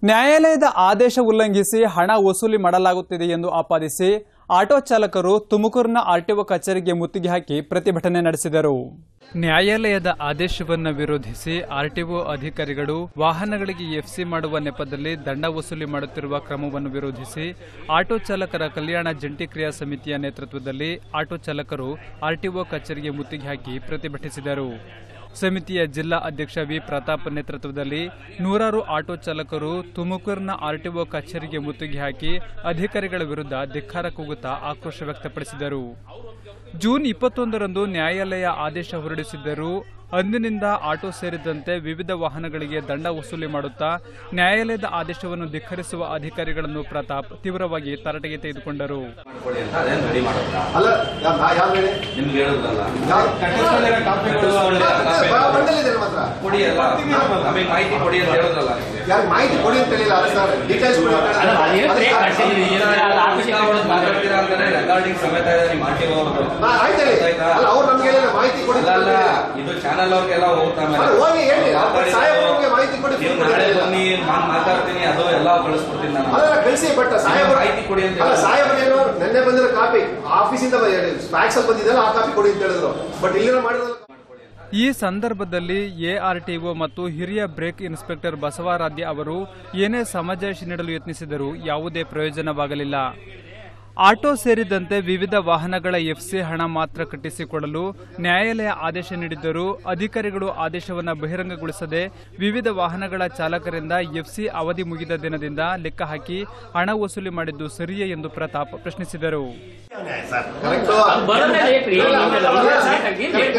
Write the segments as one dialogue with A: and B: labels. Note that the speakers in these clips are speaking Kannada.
A: ನ್ಯಾಯಾಲಯದ ಆದೇಶ ಉಲ್ಲಂಘಿಸಿ ಹಣ ವಸೂಲಿ ಮಾಡಲಾಗುತ್ತಿದೆ ಎಂದು ಆಪಾದಿಸಿ ಆಟೋ ಚಾಲಕರು ತುಮಕೂರಿನ ಆರ್ಟಿಒ ಕಚೇರಿಗೆ ಮುತ್ತಿಗೆ ಹಾಕಿ ಪ್ರತಿಭಟನೆ ನಡೆಸಿದರು ನ್ಯಾಯಾಲಯದ ಆದೇಶವನ್ನು ವಿರೋಧಿಸಿ ಆರ್ಟಿಒ ಅಧಿಕಾರಿಗಳು ವಾಹನಗಳಿಗೆ ಎಫ್ಸಿ ಮಾಡುವ ನೆಪದಲ್ಲಿ ದಂಡ ವಸೂಲಿ ಮಾಡುತ್ತಿರುವ ಕ್ರಮವನ್ನು ವಿರೋಧಿಸಿ ಆಟೋ ಚಾಲಕರ ಕಲ್ಯಾಣ ಜಂಟಿ ಕ್ರಿಯಾ ಸಮಿತಿಯ ನೇತೃತ್ವದಲ್ಲಿ ಆಟೋ ಚಾಲಕರು ಆರ್ಟಿಒ ಕಚೇರಿಗೆ ಮುತ್ತಿಗೆ ಹಾಕಿ ಪ್ರತಿಭಟಿಸಿದರು ಸಮಿತಿಯ ಜಿಲ್ಲಾ ಅಧ್ಯಕ್ಷ ವಿ ಪ್ರತಾಪ್ ನೇತೃತ್ವದಲ್ಲಿ ನೂರಾರು ಆಟೋ ಚಾಲಕರು ತುಮಕೂರಿನ ಆರ್ಟಿಒ ಕಚೇರಿಗೆ ಮುತ್ತಿಗೆ ಹಾಕಿ ಅಧಿಕಾರಿಗಳ ವಿರುದ್ಧ ಧಿಕ್ಕಾರ ಕೂಗುತ್ತಾ ಆಕ್ರೋಶ ವ್ಯಕ್ತಪಡಿಸಿದರು ಜೂನ್ ಇಪ್ಪತ್ತೊಂದರಂದು ನ್ಯಾಯಾಲಯ ಆದೇಶ ಹೊರಡಿಸಿದ್ದರೂ ಅಂದಿನಿಂದ ಆಟೋ ಸೇರಿದಂತೆ ವಿವಿಧ ವಾಹನಗಳಿಗೆ ದಂಡ ವಸೂಲಿ ಮಾಡುತ್ತಾ ನ್ಯಾಯಾಲಯದ ಆದೇಶವನ್ನು ಧಿಕ್ಕರಿಸುವ ಅಧಿಕಾರಿಗಳನ್ನು ಪ್ರತಾಪ್ ತೀವ್ರವಾಗಿ ತರಾಟೆಗೆ ತೆಗೆದುಕೊಂಡರು
B: ಮಾಡ್ಕೊಳ್ಳಿ ಅಂತ ಅದೇನು ರೆಡಿ ಮಾಡೋದಾ
C: ಅಲ್ಲ ಯಾ- ನಾ ಯಾವ ಹೇಳಿ
B: ನಿಮ್ಗೆ ಹೇಳುದಲ್ಲ
C: ಯಾವ-
B: ಕಟ್ಟಿಸ್ಕೊಂಡಿರೋ ಕಾಪಿಗಳು
C: ಬಾ- ಬಂಡಲ್ ಇದೆ ನಮ್ಮ ಹತ್ರ
B: ಕೊಡಿ ಅಲ್ಲ ನಮಗೆ ಮಾಹಿತಿ ಕೊಡಿ ಅಂತ ಹೇಳಿದ್ರಲ್ಲ ನಿಮ್ಗೆ.
C: ಯಾರು ಮಾಹಿತಿ ಕೊಡಿ ಅಂತ ಹೇಳಿಲ್ಲ ಅಲ್ಲ ಸರ್ ಡೀಟೇಲ್ಸ್ ಕೊಡಿ ಅಂತ
D: ಅಲ್ಲ,
C: ಹೇಳಿಲ್ಲ.
D: ಅದೇನು
C: ಅದಕ್ಕೆ
D: ಕಟ್ಟಿ-
B: ಈ ತರ ಎಲ್ಲ ಆಫೀಸ್ಗೆ ಅವ್ರದ್ದು ಮಾತಾಡ್ತೀರಾ ಅಂತಾನೆ ರೆಕಾರ್ಡಿಂಗ್ ಸಮೇತ ಇದೆ ನಿಮ್ಮ ಆರ್ ಟಿ ಅವ್ರದ್ದು
C: ನಾ ಆಯ್ತು ಹೇಳಿ
B: ಗೊತ್ತಾಯ್ತಾ?
C: ಅಲ್ಲ ಅವ್ರು ನಮ್ಗೆ ಹೇಳಿಲ್ಲ ಮಾಹಿತಿ ಕೊಡಿ ಅಂತ
B: ಅಲ್ಲ ಅಲ್ಲ
C: ಹೇಳಿಲ್ಲ.
B: ಇದು ಚಾನಲ್ ಅವ್ರಿಗೆಲ್ಲ ಹೋಗ್ತಾ
C: ಅಲ್ಲ, ಹೋಗಿ ಹೇಳಿ ಅವ್ರು ಸಾಹೇಬ್ರಿಗೆ ಮಾಹಿತಿ ಕೊಡಿ
B: ನೀವು
C: ಕೊಡಿ ಅಂತ
B: ನಾಳೆ
C: ಹೇಳಿಲ್ಲ.
B: ಬನ್ನಿ ನಾನು ಮಾತಾಡ್ತೀನಿ ಅದು ಎಲ್ಲ ಕಳಿಸ್ಕೊಡ್ತೀನಿ ನಾನು
C: ಅದೆಲ್ಲ ಕಳಿಸಿ ಬಟ್ ಸಾಹೇಬ್
B: ಮಾಹಿತಿ ಕೊಡಿ ಅಂತ
C: ಅಲ್ಲ
B: ಹೇಳಿಲ್ಲ.
C: ಸಾಹೇಬ್ರೇನು ನಿನ್ನೆ ಬಂದಿರೋ ಕಾಪಿ ಆಫೀಸಿಂದ ಫ್ಯಾಕ್ಸ್ ಅಲ್ಲಿ ಬಂದಿದ್ದಲ್ಲ ಆ ಕಾಪಿ ಕೊಡಿ ಅಂತ ಹೇಳಿದ್ರು ಬಟ್ ಇಲ್ಲಿರೋ ಮಾಡಿರೋದು
A: ಈ ಸಂದರ್ಭದಲ್ಲಿ ಎಆರ್ಟಿಒ ಮತ್ತು ಹಿರಿಯ ಬ್ರೇಕ್ ಇನ್ಸ್ಪೆಕ್ಟರ್ ಬಸವರಾಧ್ಯ ಅವರು ಏನೇ ಸಮಜಾಯಿಷಿ ನೀಡಲು ಯತ್ನಿಸಿದರೂ ಯಾವುದೇ ಪ್ರಯೋಜನವಾಗಲಿಲ್ಲ ಆಟೋ ಸೇರಿದಂತೆ ವಿವಿಧ ವಾಹನಗಳ ಎಫ್ಸಿ ಹಣ ಮಾತ್ರ ಕಟ್ಟಿಸಿಕೊಡಲು ನ್ಯಾಯಾಲಯ ಆದೇಶ ನೀಡಿದ್ದರೂ ಅಧಿಕಾರಿಗಳು ಆದೇಶವನ್ನು ಬಹಿರಂಗಗೊಳಿಸದೆ ವಿವಿಧ ವಾಹನಗಳ ಚಾಲಕರಿಂದ ಎಫ್ಸಿ ಅವಧಿ ಮುಗಿದ ದಿನದಿಂದ ಲೆಕ್ಕ ಹಾಕಿ ಹಣ ವಸೂಲಿ ಮಾಡಿದ್ದು ಸರಿಯೇ ಎಂದು ಪ್ರತಾಪ್ ಪ್ರಶ್ನಿಸಿದರು
C: ಕರೆಕ್ಟ್
D: ಬರೋದೇ ಲೇಟ್ ರೀ. ನಿಮ್ಗೆಲ್ಲ ಲೇಟ್ ಆಗಿ ಲೇಟ್.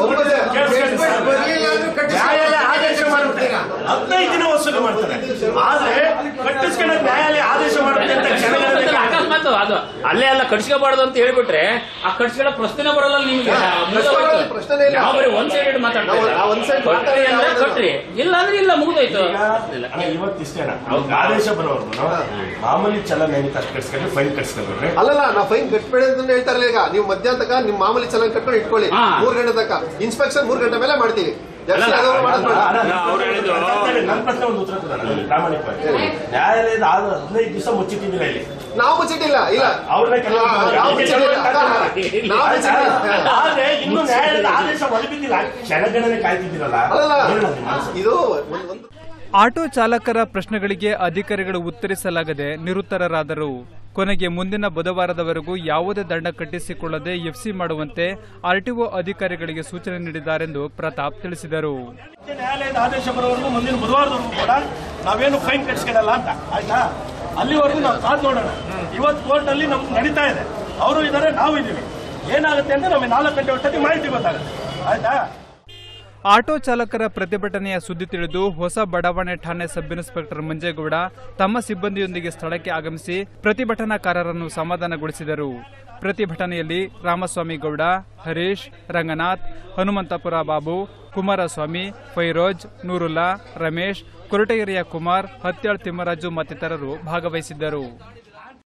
E: ನ್ಯಾಯಾಲಯ ಆದೇಶ ಮಾಡುತ್ತೆ ಹದಿನೈದು ದಿನ ವಸೂಲಿ ಮಾಡ್ತಾರೆ ಆದ್ರೆ ಕಟ್ಟಿಸ್ಕೊಳ್ಳೋ ನ್ಯಾಯಾಲಯ ಆದೇಶ ಮಾಡುತ್ತೆ ಅಂತ ಕ್ಷಣಗಳಲ್ಲಿ
D: ಅಕಸ್ಮಾತ್ ಅದು ಅಲ್ಲೇ ಎಲ್ಲ ಕಟ್ಸ್ಕೋಬಾರ್ದು ಅಂತ ಹೇಳ್ಬಿಟ್ರೆ ಆ ಕಟ್ಸ್ಕೊಳ್ಳೋ ಪ್ರಶ್ನೆ ಬರಲ್ಲ ನಿಮ್ಗೆ ಮುಗ್ದೋಯ್ತು.
C: ಪ್ರಶ್ನೆನೇ ಇಲ್ಲ.
D: ನಾವು ಬರೀ ಒಂದ್ ಸೈಡ್ ಮಾತಾಡ್ತಾ
C: ನಾವು-
D: ಇಲ್ಲ.
C: ನಾವು ಒಂದ್ side
D: ಕಟ್ರಿ
C: ಮಾತಾಡ್ತಾ
D: ಅಂದ್ರೆ
C: ಇಲ್ಲ.
D: ಕಟ್ರಿ ಇಲ್ಲ ಅಂದ್ರೆ ಇಲ್ಲ ಮುಗಿದೋಯ್ತು
E: ಈಗ ಅಣ್ಣ, ಇವತ್ತು ಇಷ್ಟೇನ ಅವ್ರಿಗೆ ಆದೇಶ ಬರೋರ್ಗು ಮಾಮೂಲಿ ಚಲನ ಏನಿತ್ತು ಅಷ್ಟು ಕಟ್ಸ್ಕೊಂಡ್ರೆ ಫೈನ್ ಕಟ್ಸ್ಕೊಂಡ್ರೆ
C: ಅಲ್ಲಲ್ಲ ನಾವು ಫೈನ್ ಕಟ್ಬೇಡಿ ಅಂತ ಹೇಳ್ತಾ ಇರಲಿಲ್ಲ ಈಗ ನೀವು ಮಧ್ಯಾಹ್ನ ತನಕ ನಿಮ್ ಮಾಮೂಲಿ ಚಲನ್ ಕಟ್ಕೊಂಡು ಇಟ್ಕೊಳ್ಳಿ
D: ಹಾ.
C: ಮೂರ್ ಗಂಟೆ ತನಕ ಇನ್ಸ್ಪೆಕ್ಷನ್ ಮೂರ್ ಗಂಟೆ ಮೇಲೆ ಮಾಡ್ತೀವಿ ಜಾಸ್ತಿ ಆದವ್ರು ಮಾಡೋದ್ ಬೇಡ.
E: ನನ್ನ ಪ್ರಶ್ನೆ ಒಂದು ಉತ್ತರ ಕೊಡೋಣ ಪ್ರಾಮಾಣಿಕವಾಗಿ ನ್ಯಾಯಾಲಯದ ಆದ ಹದಿನೈದು ದಿವಸ ಮುಚ್ಚಿಟ್ಟಿದ್ದೀರಾ ಇಲ್ಲಿ
C: ನಾವು ಮುಚ್ಚಿಟ್ಟಿಲ್ಲ ಇಲ್ಲ
E: ಅವ್ರನ್ನ ಕೆಲವು
C: ನಾವು ಮುಚ್ಚಿಟ್ಟಿಲ್ಲ ಅಕ್ಕ, ನಾವು ಮುಚ್ಚಿಟ್ಟಿಲ್ಲ
E: ಆದ್ರೆ ಇನ್ನು ನ್ಯಾಯಾಲಯದ ಆದೇಶ ಒದಗಿದ್ದಿಲ್ಲ ಕ್ಷಣಗಣನೆ ಕಾಯ್ತಿದ್ದೀರಲ್ಲ
C: ಅಲ್ಲಲ್ಲ
E: ಏನು ನಿಮ್ಮ ಮನಸ್ಸು?
C: ಇದು ಒಂದ್- ಒಂದು
A: ಆಟೋ ಚಾಲಕರ ಪ್ರಶ್ನೆಗಳಿಗೆ ಅಧಿಕಾರಿಗಳು ಉತ್ತರಿಸಲಾಗದೆ ನಿರುತ್ತರರಾದರು ಕೊನೆಗೆ ಮುಂದಿನ ಬುಧವಾರದವರೆಗೂ ಯಾವುದೇ ದಂಡ ಕಟ್ಟಿಸಿಕೊಳ್ಳದೆ ಎಫ್ಸಿ ಮಾಡುವಂತೆ ಆರ್ಟಿಒ ಅಧಿಕಾರಿಗಳಿಗೆ ಸೂಚನೆ ನೀಡಿದ್ದಾರೆಂದು ಪ್ರತಾಪ್ ತಿಳಿಸಿದರು
E: ನ್ಯಾಯಾಲಯದ ಆದೇಶ ಬರೋವರೆಗೂ ಮುಂದಿನ ಬುಧವಾರದವರೆಗೂ ಕೂಡ ನಾವೇನು ಫೈನ್ ಕಟ್ಸ್ಕೊಳ್ಳಲ್ಲ ಅಂತ ಆಯ್ತಾ ಅಲ್ಲಿವರೆಗೂ ನಾವು ಕಾದ್ ನೋಡೋಣ ಇವತ್ತು ಕೋರ್ಟ್ ಅಲ್ಲಿ ನಮ್ಗೆ ನಡೀತಾ ಇದೆ ಅವರು ಇದ್ದಾರೆ ನಾವು ಇದೀವಿ ಏನಾಗುತ್ತೆ ಅಂತ ನಮಗೆ ನಾಲ್ಕು ಗಂಟೆ ಹೊತ್ತಿಗೆ ಮಾಹಿತಿ ಗೊತ್ತಾಗುತ್ತೆ ಆಯ್ತಾ
A: ಆಟೋ ಚಾಲಕರ ಪ್ರತಿಭಟನೆಯ ಸುದ್ದಿ ತಿಳಿದು ಹೊಸ ಬಡಾವಣೆ ಠಾಣೆ ಸಬ್ ಇನ್ಸ್ಪೆಕ್ಟರ್ ಮಂಜೇಗೌಡ ತಮ್ಮ ಸಿಬ್ಬಂದಿಯೊಂದಿಗೆ ಸ್ಥಳಕ್ಕೆ ಆಗಮಿಸಿ ಪ್ರತಿಭಟನಾಕಾರರನ್ನು ಸಮಾಧಾನಗೊಳಿಸಿದರು ಪ್ರತಿಭಟನೆಯಲ್ಲಿ ರಾಮಸ್ವಾಮಿ ಗೌಡ ಹರೀಶ್ ರಂಗನಾಥ್ ಹನುಮಂತಪುರ ಬಾಬು ಕುಮಾರಸ್ವಾಮಿ ಫೈರೋಜ್ ನೂರುಲ್ಲಾ ರಮೇಶ್ ಕೊರಟಗೆರೆಯ ಕುಮಾರ್ ಹತ್ಯಾಳ್ ತಿಮ್ಮರಾಜು ಮತ್ತಿತರರು ಭಾಗವಹಿಸಿದ್ದರು